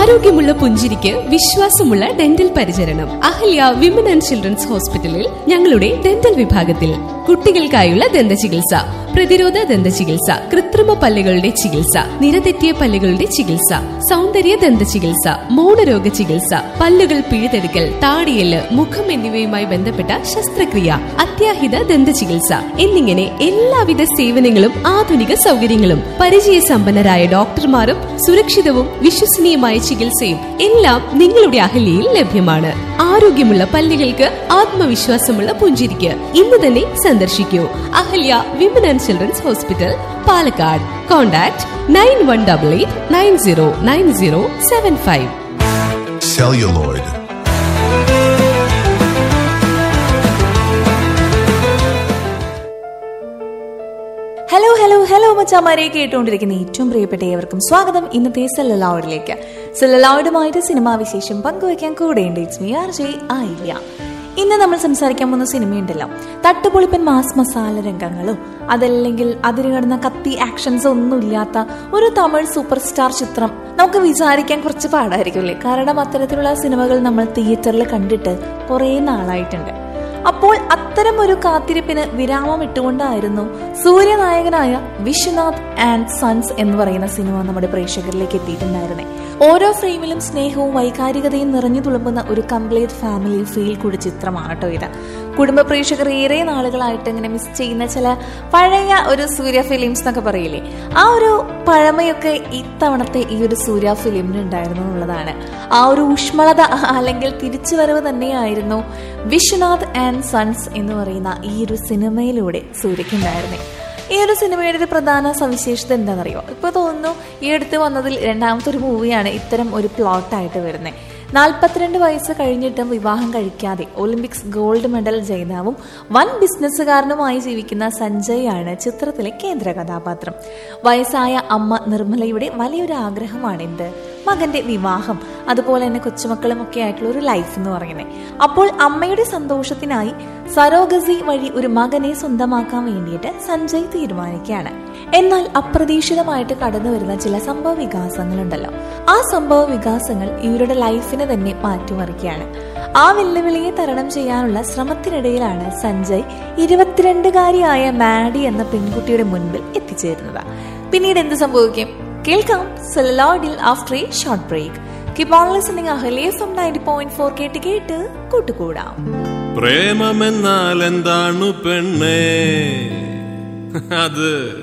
ആരോഗ്യമുള്ള പുഞ്ചിരിക്ക് വിശ്വാസമുള്ള ഡെന്റൽ പരിചരണം അഹല്യ വിമൻ ആൻഡ് ചിൽഡ്രൻസ് ഹോസ്പിറ്റലിൽ ഞങ്ങളുടെ ഡെന്റൽ വിഭാഗത്തിൽ കുട്ടികൾക്കായുള്ള ദന്ത ചികിത്സ പ്രതിരോധ ദന്ത ചികിത്സ കൃത്രിമ പല്ലുകളുടെ ചികിത്സ നിരതെറ്റിയ പല്ലുകളുടെ ചികിത്സ സൗന്ദര്യ ദന്ത ചികിത്സ മൗനരോഗ ചികിത്സ പല്ലുകൾ പിഴുതെടുക്കൽ താടിയല് മുഖം എന്നിവയുമായി ബന്ധപ്പെട്ട ശസ്ത്രക്രിയ അത്യാഹിത ദന്ത ചികിത്സ എന്നിങ്ങനെ എല്ലാവിധ സേവനങ്ങളും ആധുനിക സൗകര്യങ്ങളും പരിചയസമ്പന്നരായ ഡോക്ടർമാരും സുരക്ഷിതവും വിശ്വസനീയമായ ചികിത്സയും എല്ലാം നിങ്ങളുടെ അഹല്യയിൽ ലഭ്യമാണ് ആരോഗ്യമുള്ള പല്ലുകൾക്ക് ആത്മവിശ്വാസമുള്ള പുഞ്ചിരിക്ക് ഇന്ന് തന്നെ സന്ദർശിക്കൂ Ahalya women and children's hospital Palakkad contact nine one double eight nine zero nine zero seven five celluloid, hello hello hello മച്ചാമാരെ കേട്ടുകൊണ്ടിരിക്കുന്ന ഏറ്റവും പ്രിയപ്പെട്ട ഏവർക്കും സ്വാഗതം ഇന്നത്തെ സെല്ലലാവിഡിലേക്ക് സെല്ലലാവിഡുമായിട്ട് സിനിമാ വിശേഷം പങ്കുവയ്ക്കാൻ കൂടെയുണ്ട് ഇറ്റ്സ് മീ ആർ ജെ ആയില്ല ഇന്ന് നമ്മൾ സംസാരിക്കാൻ പോകുന്ന സിനിമയുണ്ടല്ലോ തട്ടുപൊളിപ്പൻ മാസ് മസാല രംഗങ്ങളും അതല്ലെങ്കിൽ അതിര് കടന്ന കത്തി ആക്ഷൻസ് ഒന്നും ഇല്ലാത്ത ഒരു തമിഴ് സൂപ്പർ സ്റ്റാർ ചിത്രം നമുക്ക് വിചാരിക്കാൻ കുറച്ച് പാടായിരിക്കും അല്ലേ കാരണം അത്തരത്തിലുള്ള സിനിമകൾ നമ്മൾ തിയേറ്ററിൽ കണ്ടിട്ട് കുറേ നാളായിട്ടുണ്ട് അപ്പോൾ അത്തരം ഒരു കാത്തിരിപ്പിന് വിരാമം ഇട്ടുകൊണ്ടായിരുന്നു സൂര്യനായകനായ വിശ്വനാഥ് ആൻഡ് സൺസ് എന്ന് പറയുന്ന സിനിമ നമ്മുടെ പ്രേക്ഷകരിലേക്ക് എത്തിയിട്ടുണ്ടായിരുന്നേ ഓരോ ഫ്രെയിമിലും സ്നേഹവും വൈകാരികതയും നിറഞ്ഞു തുളുമ്പുന്ന ഒരു കംപ്ലീറ്റ് ഫാമിലി ഫീൽ കൂടി ചിത്രമാണ് കേട്ടോ ഇത് കുടുംബ പ്രേക്ഷകർ ഏറെ നാളുകളായിട്ട് ഇങ്ങനെ മിസ് ചെയ്യുന്ന ചില പഴയ ഒരു സൂര്യ ഫിലിംസ് എന്നൊക്കെ പറയില്ലേ ആ ഒരു പഴമയൊക്കെ ഇത്തവണത്തെ ഈ ഒരു സൂര്യ ഫിലിമിന് ഉണ്ടായിരുന്നു എന്നുള്ളതാണ് ആ ഒരു ഊഷ്മളത അല്ലെങ്കിൽ തിരിച്ചുവരവ് തന്നെയായിരുന്നു വിശ്വനാഥ് ആൻഡ് സൺസ് എന്ന് പറയുന്ന ഈ ഒരു സിനിമയിലൂടെ സൂര്യക്കുണ്ടായിരുന്നേ ഈ ഒരു സിനിമയുടെ ഒരു പ്രധാന സവിശേഷത എന്താണെന്നറിയോ ഇപ്പൊ തോന്നുന്നു ഈ അടുത്ത് വന്നതിൽ രണ്ടാമത്തെ ഒരു മൂവിയാണ് ഇത്തരം ഒരു പ്ലോട്ടായിട്ട് വരുന്നത് നാൽപ്പത്തിരണ്ട് വയസ്സ് കഴിഞ്ഞിട്ടും വിവാഹം കഴിക്കാതെ ഒളിമ്പിക്സ് ഗോൾഡ് മെഡൽ ജേതാവും വൻ ബിസിനസ്സുകാരനുമായി ജീവിക്കുന്ന സഞ്ജയ് ആണ് ചിത്രത്തിലെ കേന്ദ്ര കഥാപാത്രം വയസ്സായ അമ്മ നിർമ്മലയുടെ വലിയൊരു ആഗ്രഹമാണ് എന്ത് മകന്റെ വിവാഹം അതുപോലെ തന്നെ കൊച്ചുമക്കളും ഒക്കെ ആയിട്ടുള്ള ഒരു ലൈഫ് എന്ന് പറയുന്നത് അപ്പോൾ അമ്മയുടെ സന്തോഷത്തിനായി സരോഗസി വഴി ഒരു മകനെ സ്വന്തമാക്കാൻ വേണ്ടിയിട്ട് സഞ്ജയ് തീരുമാനിക്കുകയാണ് എന്നാൽ അപ്രതീക്ഷിതമായിട്ട് കടന്നു വരുന്ന ചില സംഭവ വികാസങ്ങളുണ്ടല്ലോ ആ സംഭവ വികാസങ്ങൾ ഇവരുടെ ലൈഫിനെ തന്നെ മാറ്റിമറിക്കുകയാണ് ആ വെല്ലുവിളിയെ തരണം ചെയ്യാനുള്ള ശ്രമത്തിനിടയിലാണ് സഞ്ജയ് ഇരുപത്തിരണ്ടുകാരിയായ മാഡി എന്ന പെൺകുട്ടിയുടെ മുൻപിൽ എത്തിച്ചേരുന്നത് പിന്നീട് എന്ത് സംഭവിക്കും കേൾക്കാം സെലലോഡിൽ after a short break keep on listening അഹലേ ഫ്രം നയൻറ്റി പോയിന്റ് ഫോർ കേട്ട് കേട്ട് കൂട്ടുകൂടാം പ്രേമമെന്നാൽ എന്താണ് പെണ്ണേ അത്